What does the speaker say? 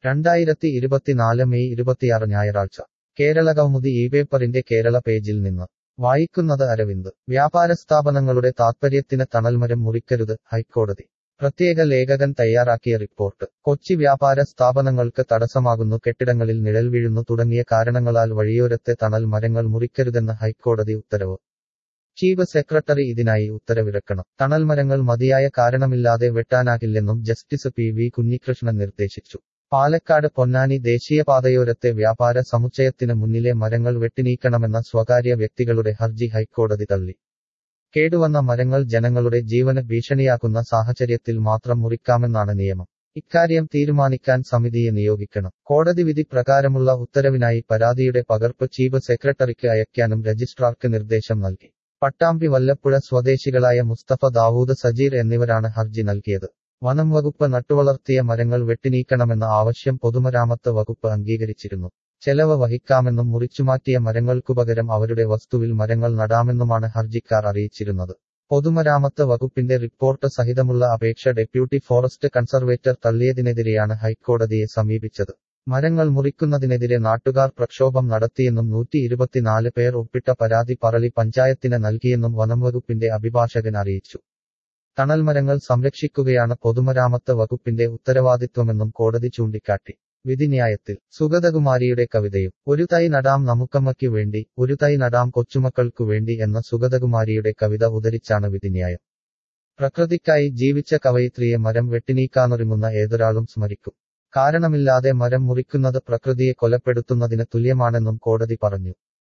രണ്ടായിരത്തി ഇരുപത്തിനാല് മെയ് ഇരുപത്തിയാറ് ഞായറാഴ്ച കേരള കൗമുദി ഈ പേപ്പറിന്റെ കേരള പേജിൽ നിന്ന് വായിക്കുന്നത് അരവിന്ദ് വ്യാപാര സ്ഥാപനങ്ങളുടെ താത്പര്യത്തിന് തണൽമരം മുറിക്കരുത് ഹൈക്കോടതി പ്രത്യേക ലേഖകൻ തയ്യാറാക്കിയ റിപ്പോർട്ട് കൊച്ചി വ്യാപാര സ്ഥാപനങ്ങൾക്ക് തടസ്സമാകുന്നു കെട്ടിടങ്ങളിൽ നിഴൽ വീഴുന്നു തുടങ്ങിയ കാരണങ്ങളാൽ വഴിയോരത്തെ തണൽ മരങ്ങൾ മുറിക്കരുതെന്ന് ഹൈക്കോടതി ഉത്തരവ് ചീഫ് സെക്രട്ടറി ഇതിനായി ഉത്തരവിറക്കണം തണൽമരങ്ങൾ മതിയായ കാരണമില്ലാതെ വെട്ടാനാകില്ലെന്നും ജസ്റ്റിസ് പി വി കുഞ്ഞികൃഷ്ണൻ നിർദ്ദേശിച്ചു പാലക്കാട് പൊന്നാനി ദേശീയപാതയോരത്തെ വ്യാപാര സമുച്ചയത്തിന് മുന്നിലെ മരങ്ങൾ വെട്ടിനീക്കണമെന്ന സ്വകാര്യ വ്യക്തികളുടെ ഹർജി ഹൈക്കോടതി തള്ളി കേടുവന്ന മരങ്ങൾ ജനങ്ങളുടെ ജീവന് ഭീഷണിയാക്കുന്ന സാഹചര്യത്തിൽ മാത്രം മുറിക്കാമെന്നാണ് നിയമം ഇക്കാര്യം തീരുമാനിക്കാൻ സമിതിയെ നിയോഗിക്കണം കോടതി വിധി പ്രകാരമുള്ള ഉത്തരവിനായി പരാതിയുടെ പകർപ്പ് ചീഫ് സെക്രട്ടറിക്ക് അയക്കാനും രജിസ്ട്രാർക്ക് നിർദ്ദേശം നൽകി പട്ടാമ്പി വല്ലപ്പുഴ സ്വദേശികളായ മുസ്തഫ ദാവൂദ് സജീർ എന്നിവരാണ് ഹർജി നൽകിയത് വനം വകുപ്പ് നട്ടുവളർത്തിയ മരങ്ങൾ വെട്ടിനീക്കണമെന്ന ആവശ്യം പൊതുമരാമത്ത് വകുപ്പ് അംഗീകരിച്ചിരുന്നു ചെലവ് വഹിക്കാമെന്നും മുറിച്ചുമാറ്റിയ മരങ്ങൾക്കുപകരം അവരുടെ വസ്തുവിൽ മരങ്ങൾ നടാമെന്നുമാണ് ഹർജിക്കാർ അറിയിച്ചിരുന്നത് പൊതുമരാമത്ത് വകുപ്പിന്റെ റിപ്പോർട്ട് സഹിതമുള്ള അപേക്ഷ ഡെപ്യൂട്ടി ഫോറസ്റ്റ് കൺസർവേറ്റർ തള്ളിയതിനെതിരെയാണ് ഹൈക്കോടതിയെ സമീപിച്ചത് മരങ്ങൾ മുറിക്കുന്നതിനെതിരെ നാട്ടുകാർ പ്രക്ഷോഭം നടത്തിയെന്നും നൂറ്റി ഇരുപത്തിനാല് പേർ ഒപ്പിട്ട പരാതി പറളി പഞ്ചായത്തിന് നൽകിയെന്നും വനംവകുപ്പിന്റെ അഭിഭാഷകൻ അറിയിച്ചു തണൽമരങ്ങൾ സംരക്ഷിക്കുകയാണ് പൊതുമരാമത്ത് വകുപ്പിന്റെ ഉത്തരവാദിത്വമെന്നും കോടതി ചൂണ്ടിക്കാട്ടി വിധിന്യായത്തിൽ സുഗതകുമാരിയുടെ കവിതയും ഒരു തൈ നടാം നമുക്കമ്മയ്ക്കു വേണ്ടി ഒരു തൈ നടാം കൊച്ചുമക്കൾക്കു വേണ്ടി എന്ന സുഗതകുമാരിയുടെ കവിത ഉദരിച്ചാണ് വിധിന്യായം പ്രകൃതിക്കായി ജീവിച്ച കവയിത്രിയെ മരം വെട്ടിനീക്കാനൊരുങ്ങുന്ന ഏതൊരാളും സ്മരിക്കും കാരണമില്ലാതെ മരം മുറിക്കുന്നത് പ്രകൃതിയെ കൊലപ്പെടുത്തുന്നതിന് തുല്യമാണെന്നും കോടതി പറഞ്ഞു